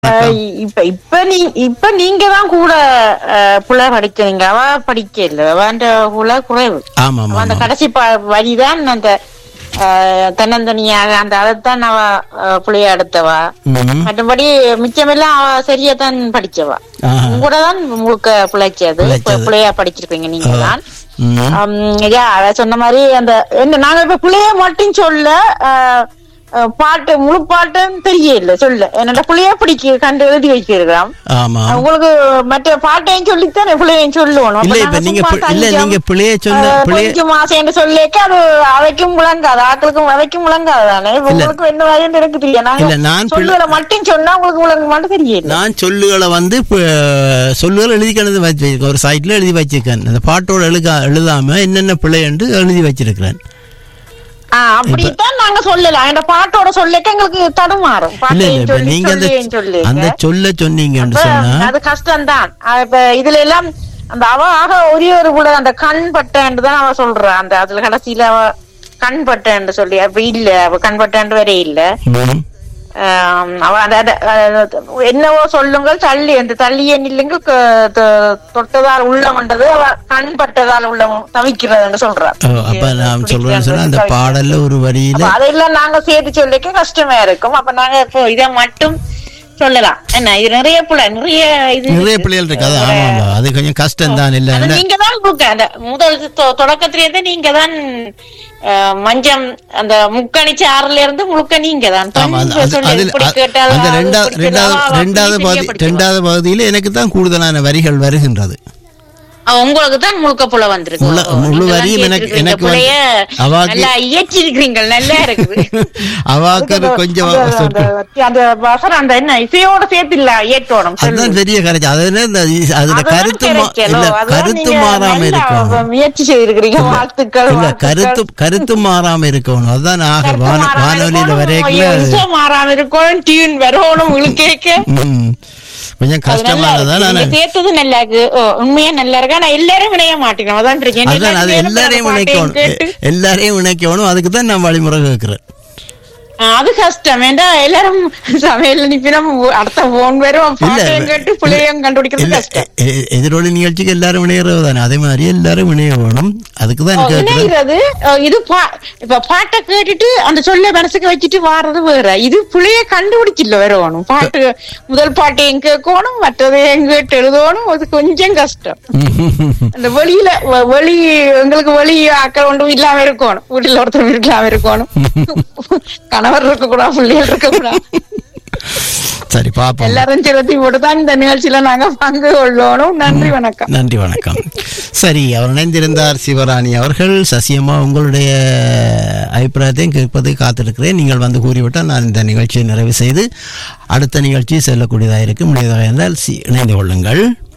அஹ் இப்ப இப்ப நீ இப்ப நீங்க தான் கூட அஹ், புல படிக்கிறீங்க அவ படிக்க இல்ல அவன் புல குறைவு ஆமா அவ ஆமா அந்த ஆமா. கடைசி ப- வரிதான் அந்த அஹ், தன்னந்தனியாக அந்த அதைத்தான் அவ அஹ், புள்ளைய எடுத்தவா ம்ஹும். மற்றபடி மிச்சமெல்லாம் அவ சரியா தான் படிச்சவா ஆஹா. கூட தான் முழுக்க பிழைச்சது இப்ப பிழைச்சது. பிள்ளையா படிச்சிருக்கீங்க நீங்க தான் ம்ஹும். ஆம், ஐயா, அவ சொன்ன மாதிரி அந்த என்ன நாங்க இப்ப பிள்ளைய மட்டும் சொல்ல அஹ், அஹ், பாட்டு முழு பாட்டும் தெரியல சொல்ல என்னோட பிள்ளைய பிடிக்க கண்டு எழுதி வச்சிருக்கிறோம் ஆமா உங்களுக்கு மற்ற பாட்டையும் சொல்லித்தானே பிள்ளையும் சொல்லணும் இல்ல அப்ப இப்ப நாங்க நீங்க சும்மா பி- இல்ல தஞ்சம், நீங்க பிள்ளைய சொன்ன அஹ், பிள்ளைய கொஞ்சம் ஆசைன்னு சொல்லிக்க அது அவைக்கும் முழங்காது ஆக்களுக்கும் அவைக்கும் முழங்காது தானே இப்ப உங்களுக்கு என்ன வரையும் எனக்கு தெரியும் இல்ல, நாங்க நான் சொல்லுவதை மட்டும் சொன்னா உங்களுக்கு முழங்க மட்டும் தெரியல நான் சொல்லுகளை வந்து இப்ப சொல்லுகள் எழுதி கணது வச்சு வச்சிருக்கேன் ஒரு சைட்ல எழுதி வச்சிருக்கேன் அந்த பாட்டோட எழுத எழுதாம என்னென்ன பிழை என்று எழுதி வச்சிருக்கிறேன் ஆஹ் அப்படித்தான் நாங்க சொல்லலாம் அந்த பாட்டோட சொல்லிக்க எங்களுக்கு தடுமாறும் இல்ல இல்ல பாட்டையும் இப்ப சொல்லி நீங்க அந்த சொல்லியும் சொல்லிக்க. அந்த சொல்ல சொன்னீங்கன்னு அப்ப சொன்னா அது கஷ்டம்தான் அஹ் இப்ப இதுல எல்லாம் அந்த அவ ஆக ஒரே ஒரு கூட அந்த கண் பட்டேன்னு தான் அவ சொல்றா அந்த அதுல கடைசியில அவ கண் பட்டேன்னு சொல்லி அப்ப இல்ல அவ கண் பட்டேன்னு வரை இல்ல ம். ஆம், அவ அந்த அந்த, அஹ், என்னவோ சொல்லுங்கள் தள்ளி அந்த தள்ளியே நில்லுங்க க- தொ- தொட்டதால் உள்ளம்ன்றது அவ கண் பட்டதால் உள்ளம் தவிக்கிறதுன்னு சொல்றா ஓ, அப்ப நான் சொல்றேன்னு சொன்னா அந்த பாடல்ல ஒரு வரியில அப்ப அதெல்லாம் நாங்க சேர்த்து சொல்லிக்க கஷ்டமா இருக்கும் அப்ப நாங்க இப்போ இதை மட்டும் சொல்லலாம் என்ன இது நிறைய புல நிறைய இது நிறைய பிள்ளைகள் இருக்கு அது ஆமா ஆமா அது கொஞ்சம் கஷ்டம் தான் இல்ல அது என்ன நீங்க தான் கொடுக்க அந்த முதல் தொ- தொடக்கத்திலே இருந்து நீங்க தான் அஹ், மஞ்சம் அந்த முக்கணிச்சு ஆறுல இருந்து முழுக்க நீங்க தான் ஆமா அந்த- பெண் அது- சொல்லி அதில் இப்படி அ- கேட்டாலும் அந்த அது ரெண்டாவது இப்படி ரெண்டாவது கேட்டாலும் அவ ரெண்டாவது அப்படி பகுதி பிடிக்க ரெண்டாவது பகுதியில எனக்கு தான் கூடுதலான வரிகள் வருகின்றது அவ உங்களுக்கு தான் முழுக்க புல வந்திருக்கு முழு- ஓ, முழு நீங்க தான் வரியும் எனக்கு- கேட்டிருக்கீங்க. எனக்கு வந்து- புலைய அவாக்கு- நல்லா இயற்றி இருக்கிறீங்க நல்லா இருக்குது அவாக்கு அது கொஞ்சம் அந்த- சொற்கள் அந்த- அந்த வசனம் அந்த என்ன இசையோட சேர்த்து இல்ல ஏற்றோணும் அதுதான் பெரிய கரைச்சி அது என்ன இந்த இ- அதுல அதுதான் கருத்து மா- கிடைக்கல. இல்ல அதுதான் கருத்து நீங்க மாறாம நல்லா இருக்கணும் முயற்சி செய்திருக்கிறீங்க வாழ்த்துக்கள் இல்ல வாழ்த்துக்கள். கருத்து கருத்து மாறாம இருக்கணும் அதுதான் ஆக கருத்து வான மாறாம வானொலியில இருக்கணும், வரைக்கல இசை மாறாம இருக்கணும் டியூன் வரணும் இழுக்கேக்க ம், கொஞ்சம் கஷ்டமானதான் நீங்க நான் சேர்த்தது நல்லா இருக்கு ஓ, உண்மையா நல்லா இருக்கு ஆனா எல்லாரும் இணைய மாட்டேங்க அதான் இருக்கேன் அதான் அது எல்லாரையும் இணைக்கணும் கேட்டு எ- எல்லாரையும் இணைக்கணும் அதுக்கு தான் நான் வழிமுறை கேட்கிறேன் ஆ, அது கஷ்டம் ஏண்டா எல்லாரும் சமையல் நிப்பினம் அடுத்த போன் வரும் பாட்டையும் கேட்டு பிள்ளையும் கண்டுபிடிக்கிறது இல்ல கஷ்டம் எ- எ- எதிரொலி நிகழ்ச்சிக்கு எல்லாரும் இணையறது தானே அதே மாதிரி எல்லாரும் இணைய வேணும் அதுக்கு தான் கேட்கிறேன் இணைகிறது அஹ், இது பா- இப்ப பாட்டை கேட்டுட்டு அந்த சொல்ல மனசுக்கு வச்சுட்டு வாடுறது வேற இது புள்ளைய கண்டுபிடிச்சில்ல வரணும் பாட்டு முதல் பாட்டையும் கேட்கணும் மற்றதையும் கேட்டு எழுதணும் அது கொஞ்சம் கஷ்டம் அந்த வெளியில வ- வெளி எங்களுக்கு வெளி ஆக்கள் ஒன்றும் இல்லாம இருக்கணும் வீட்டுல ஒருத்தர் இல்லாம இருக்கணும் கணவர் இருக்க கூடாது பிள்ளைகள் இருக்க கூடாது சரி பாப்போம் எல்லாரும் சிரத்தி போட்டுதான் இந்த நிகழ்ச்சியில நாங்க பங்கு கொள்ளணும் நன்றி வணக்கம் நன்றி வணக்கம் சரி அவர் இணைந்திருந்தார் சிவராணி அவர்கள் சசியம்மா உங்களுடைய அபிப்பிராயத்தையும் கேட்பதை காத்திருக்கிறேன் நீங்கள் வந்து கூறிவிட்டால் நான் இந்த நிகழ்ச்சியை நிறைவு செய்து அடுத்த நிகழ்ச்சி செல்லக்கூடியதாக இருக்கும் முடியதாக இருந்தால் சி- இணைந்து கொள்ளுங்கள்